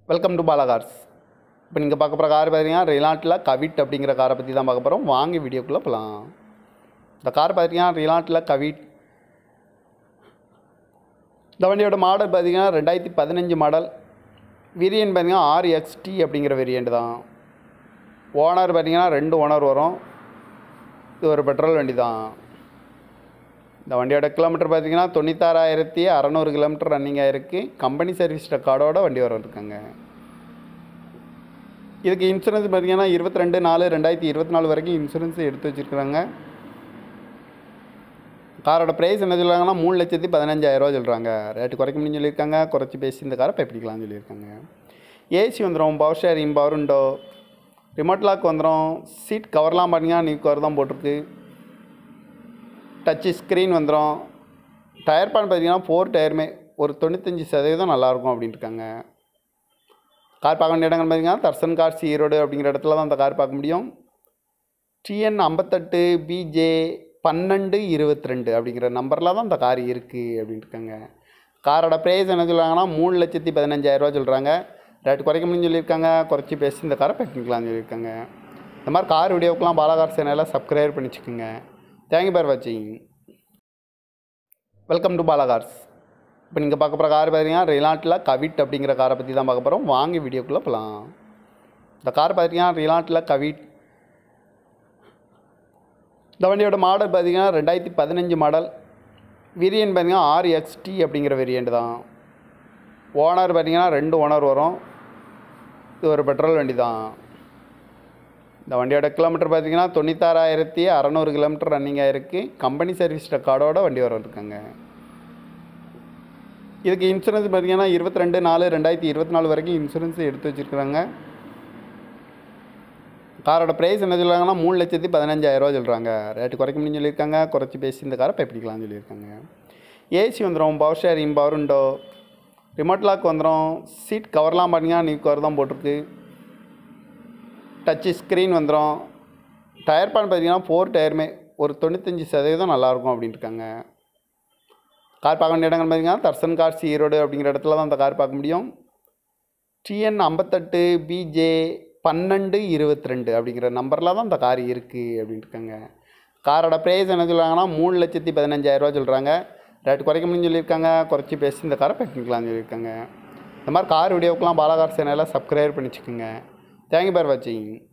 welcome to Bala cars இப்போ நீங்கள் பார்க்க போகிற கார் பார்த்தீங்கன்னா ரிலாட்டில் கவிட் அப்படிங்கிற காரை பற்றி தான் பார்க்க போகிறோம் வாங்கி வீடியோக்குள்ளே போகலாம் இந்த கார் பார்த்தீங்கன்னா ரிலாட்டில் கவிட் இந்த வண்டியோட மாடல் பார்த்தீங்கன்னா ரெண்டாயிரத்தி பதினஞ்சு மாடல் வேரியன்ட் பார்த்தீங்கன்னா ஆர் எக்ஸ்டி அப்படிங்கிற வேரியண்ட் தான் ஓனர் பார்த்தீங்கன்னா ரெண்டு ஓனர் வரும் இது ஒரு பெட்ரோல் வண்டி தான் இந்த வண்டியோட கிலோமீட்டர் பார்த்தீங்கன்னா தொண்ணூத்தாறாயிரத்தி அறநூறு கிலோமீட்டர் ரன்னிங் ஆகிருக்கு கம்பெனி சர்வீஸ் ரெக்கார்டோட வண்டி வர இருக்காங்க இதுக்கு இன்சூரன்ஸ் பார்த்தீங்கன்னா இருபத்தி ரெண்டு நாலு ரெண்டாயிரத்தி இருபத்தி நாலு வரைக்கும் இன்சூரன்ஸ் எடுத்து வச்சுருக்குறாங்க காரோட ப்ரைஸ் என்ன சொல்கிறாங்கன்னா மூணு லட்சத்தி பதினஞ்சாயிரரூவா சொல்கிறாங்க ரேட்டு குறைக்க முடியும்னு சொல்லியிருக்காங்க குறைச்சி பேசி இந்த காரை பைப்பிடிக்கலாம்னு சொல்லியிருக்காங்க ஏசி வந்துடும் பவர் ஷேரிங் பவர் உண்டோ ரிமோட் லாக் வந்துடும் சீட் கவர்லாம் பார்த்தீங்கன்னா நியூ கவர் தான் போட்டிருக்கு டச்சு ஸ்க்ரீன் வந்துடும் டயர் பேன் பார்த்தீங்கன்னா ஃபோர் டயருமே ஒரு தொண்ணூத்தஞ்சு சதவீதம் நல்லாயிருக்கும் அப்படின்ட்டு இருக்காங்க கார் பார்க்க வேண்டிய இடங்கள் பார்த்தீங்கன்னா தர்சன் கார்ஸ் ஈரோடு அப்படிங்கிற இடத்துல தான் அந்த கார் பார்க்க முடியும் டிஎன் ஐம்பத்தெட்டு பிஜே பன்னெண்டு இருபத்தி ரெண்டு அப்படிங்கிற நம்பரில் தான் அந்த கார் இருக்குது அப்படின்ட்டு இருக்காங்க காரோட ப்ரைஸ் என்ன சொல்கிறாங்கன்னா மூணு லட்சத்தி பதினஞ்சாயிரரூவா சொல்கிறாங்க ரேட்டு குறைக்க முடியும்னு சொல்லியிருக்காங்க குறைச்சி பேசி இந்த காரை பண்ணிக்கலாம்னு சொல்லியிருக்காங்க இந்த மாதிரி கார் வீடியோக்கெலாம் பாலாகார் சேனலை சப்ஸ்கிரைப் பண்ணி வச்சுக்கோங்க தேங்க்யூ பார் வாட்சிங் வெல்கம் டு பாலாகார்ஸ் இப்போ நீங்கள் பார்க்க போகிற கார் பார்த்தீங்கன்னா ரிலாட்டில் கவிட் அப்படிங்கிற காரை பற்றி தான் பார்க்க போகிறோம் வாங்கி வீடியோக்குள்ளே போகலாம் இந்த கார் பார்த்தீங்கன்னா ரிலாட்டில் கவிட் இந்த வண்டியோட மாடல் பார்த்தீங்கன்னா ரெண்டாயிரத்தி பதினஞ்சு மாடல் வேரியன்ட் பார்த்தீங்கன்னா ஆர் எக்ஸ்டி அப்படிங்கிற வேரியண்ட் தான் ஓனர் பார்த்தீங்கன்னா ரெண்டு ஓனர் வரும் இது ஒரு பெட்ரோல் வண்டி தான் இந்த வண்டியோட கிலோமீட்டர் பார்த்தீங்கன்னா தொண்ணூத்தாறாயிரத்தி அறநூறு கிலோமீட்டர் ரன்னிங் ஆகிருக்கு கம்பெனி சர்வீஸ் ரெக்கார்டோட வண்டி வர இருக்காங்க இதுக்கு இன்சூரன்ஸ் பார்த்தீங்கன்னா இருபத்தி ரெண்டு நாலு ரெண்டாயிரத்தி இருபத்தி நாலு வரைக்கும் இன்சூரன்ஸ் எடுத்து வச்சுருக்குறாங்க காரோட ப்ரைஸ் என்ன சொல்கிறாங்கன்னா மூணு லட்சத்தி பதினஞ்சாயிரரூவா சொல்கிறாங்க ரேட்டு குறைக்க முடியும்னு சொல்லியிருக்காங்க குறைச்சி பேசி இந்த காரை பைப்பிடிக்கலாம்னு சொல்லியிருக்காங்க ஏசி வந்துடும் பவர் ஷேரிங் பவர் உண்டோ ரிமோட் லாக் வந்துடும் சீட் கவர்லாம் பார்த்தீங்கன்னா நியூ கவர் தான் போட்டிருக்கு டச்சு ஸ்க்ரீன் வந்துடும் டயர் பேன் பார்த்தீங்கன்னா ஃபோர் டயருமே ஒரு தொண்ணூத்தஞ்சு சதவீதம் நல்லாயிருக்கும் அப்படின்ட்டு இருக்காங்க கார் பார்க்க வேண்டிய இடங்கள் பார்த்தீங்கன்னா தர்சன் கார்ஸ் ஈரோடு அப்படிங்கிற இடத்துல தான் அந்த கார் பார்க்க முடியும் டிஎன் ஐம்பத்தெட்டு பிஜே பன்னெண்டு இருபத்தி ரெண்டு அப்படிங்கிற நம்பரில் தான் அந்த கார் இருக்குது அப்படின்ட்டு இருக்காங்க காரோட ப்ரைஸ் என்ன சொல்கிறாங்கன்னா மூணு லட்சத்தி பதினஞ்சாயிரரூவா சொல்கிறாங்க ரேட்டு குறைக்க முடியும்னு சொல்லியிருக்காங்க குறைச்சி பேசி இந்த காரை பண்ணிக்கலாம்னு சொல்லியிருக்காங்க இந்த மாதிரி கார் வீடியோக்கெலாம் பாலாகார் சேனலை சப்ஸ்கிரைப் பண்ணி வச்சுக்கோங்க தேங்க்யூ பார் வாட்சிங்